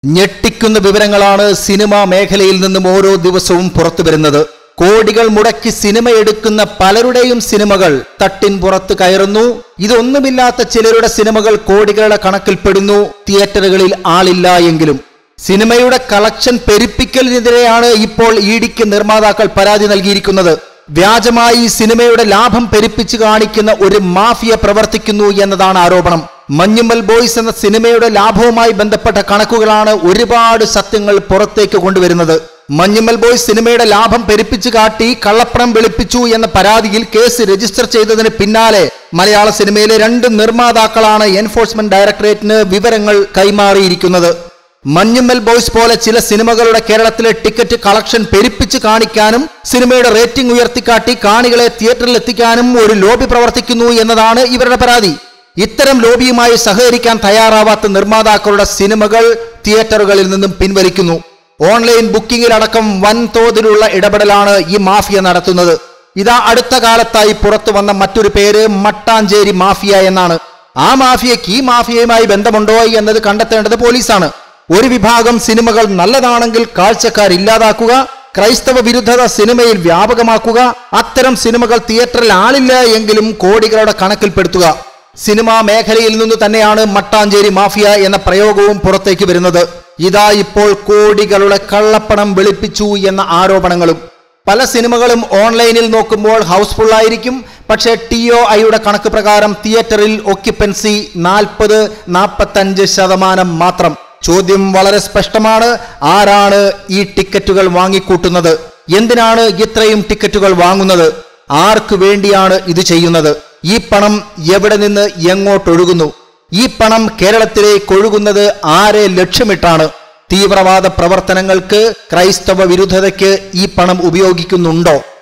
ഞെട്ടിക്കുന്ന വിവരങ്ങളാണ് സിനിമാ മേഖലയിൽ നിന്നും ഓരോ ദിവസവും പുറത്തു വരുന്നത് കോടികൾ മുടക്കി സിനിമ എടുക്കുന്ന പലരുടെയും സിനിമകൾ തട്ടിൻ പുറത്ത് കയറുന്നു ഇതൊന്നുമില്ലാത്ത ചിലരുടെ സിനിമകൾ കോടികളുടെ കണക്കിൽപ്പെടുന്നു തിയേറ്ററുകളിൽ ആളില്ല എങ്കിലും സിനിമയുടെ കളക്ഷൻ പെരുപ്പിക്കലിനെതിരെയാണ് ഇപ്പോൾ ഇഡിക്ക് നിർമ്മാതാക്കൾ പരാതി നൽകിയിരിക്കുന്നത് വ്യാജമായി സിനിമയുടെ ലാഭം പെരുപ്പിച്ച് കാണിക്കുന്ന ഒരു മാഫിയ പ്രവർത്തിക്കുന്നു എന്നതാണ് ആരോപണം മഞ്ഞുമ്മൽ ബോയ്സ് എന്ന സിനിമയുടെ ലാഭവുമായി ബന്ധപ്പെട്ട കണക്കുകളാണ് ഒരുപാട് സത്യങ്ങൾ പുറത്തേക്ക് കൊണ്ടുവരുന്നത് മഞ്ഞുമ്മൽ ബോയ്സ് സിനിമയുടെ ലാഭം പെരുപ്പിച്ചു കാട്ടി കള്ളപ്പണം വെളുപ്പിച്ചു എന്ന പരാതിയിൽ കേസ് രജിസ്റ്റർ ചെയ്തതിന് പിന്നാലെ മലയാള സിനിമയിലെ രണ്ട് നിർമ്മാതാക്കളാണ് എൻഫോഴ്സ്മെന്റ് ഡയറക്ടറേറ്റിന് വിവരങ്ങൾ കൈമാറിയിരിക്കുന്നത് മഞ്ഞുമ്മൽ ബോയ്സ് പോലെ ചില സിനിമകളുടെ കേരളത്തിലെ ടിക്കറ്റ് കളക്ഷൻ പെരുപ്പിച്ച് കാണിക്കാനും സിനിമയുടെ റേറ്റിംഗ് ഉയർത്തിക്കാട്ടി കാണികളെ തിയേറ്ററിൽ എത്തിക്കാനും ഒരു ലോബി പ്രവർത്തിക്കുന്നു എന്നതാണ് ഇവരുടെ പരാതി ഇത്തരം ലോബിയുമായി സഹകരിക്കാൻ തയ്യാറാവാത്ത നിർമ്മാതാക്കളുടെ സിനിമകൾ തിയേറ്ററുകളിൽ നിന്നും പിൻവലിക്കുന്നു ഓൺലൈൻ ബുക്കിംഗിലടക്കം വൻതോതിലുള്ള ഇടപെടലാണ് ഈ മാഫിയ നടത്തുന്നത് ഇതാ അടുത്ത കാലത്തായി പുറത്തു വന്ന മറ്റൊരു പേര് മട്ടാഞ്ചേരി മാഫിയ എന്നാണ് ആ മാഫിയയ്ക്ക് ഈ മാഫിയയുമായി ബന്ധമുണ്ടോ എന്നത് കണ്ടെത്തേണ്ടത് പോലീസാണ് ഒരു വിഭാഗം സിനിമകൾ നല്ലതാണെങ്കിൽ കാഴ്ചക്കാർ ഇല്ലാതാക്കുക ക്രൈസ്തവ വിരുദ്ധത സിനിമയിൽ വ്യാപകമാക്കുക അത്തരം സിനിമകൾ തിയേറ്ററിൽ ആളില്ല എങ്കിലും കോടികളുടെ കണക്കിൽപ്പെടുത്തുക സിനിമാ മേഖലയിൽ നിന്ന് തന്നെയാണ് മട്ടാഞ്ചേരി മാഫിയ എന്ന പ്രയോഗവും പുറത്തേക്ക് വരുന്നത് ഇതാ ഇപ്പോൾ കോടികളുടെ കള്ളപ്പണം വെളുപ്പിച്ചു എന്ന ആരോപണങ്ങളും പല സിനിമകളും ഓൺലൈനിൽ നോക്കുമ്പോൾ ഹൗസ്ഫുൾ ആയിരിക്കും പക്ഷേ ടി ഒ ഐയുടെ കണക്ക് പ്രകാരം തിയേറ്ററിൽ ഒക്യുപ്പൻസി നാൽപ്പത് നാൽപ്പത്തഞ്ച് ശതമാനം മാത്രം ചോദ്യം വളരെ സ്പഷ്ടമാണ് ആരാണ് ഈ ടിക്കറ്റുകൾ വാങ്ങിക്കൂട്ടുന്നത് എന്തിനാണ് ഇത്രയും ടിക്കറ്റുകൾ വാങ്ങുന്നത് ആർക്കു വേണ്ടിയാണ് ഇത് ചെയ്യുന്നത് ഈ പണം എവിടെ നിന്ന് എങ്ങോട്ടൊഴുകുന്നു ഈ പണം കേരളത്തിലേക്ക് ഒഴുകുന്നത് ആരെ ലക്ഷ്യമിട്ടാണ് തീവ്രവാദ പ്രവർത്തനങ്ങൾക്ക് ക്രൈസ്തവ വിരുദ്ധതയ്ക്ക് ഈ പണം ഉപയോഗിക്കുന്നുണ്ടോ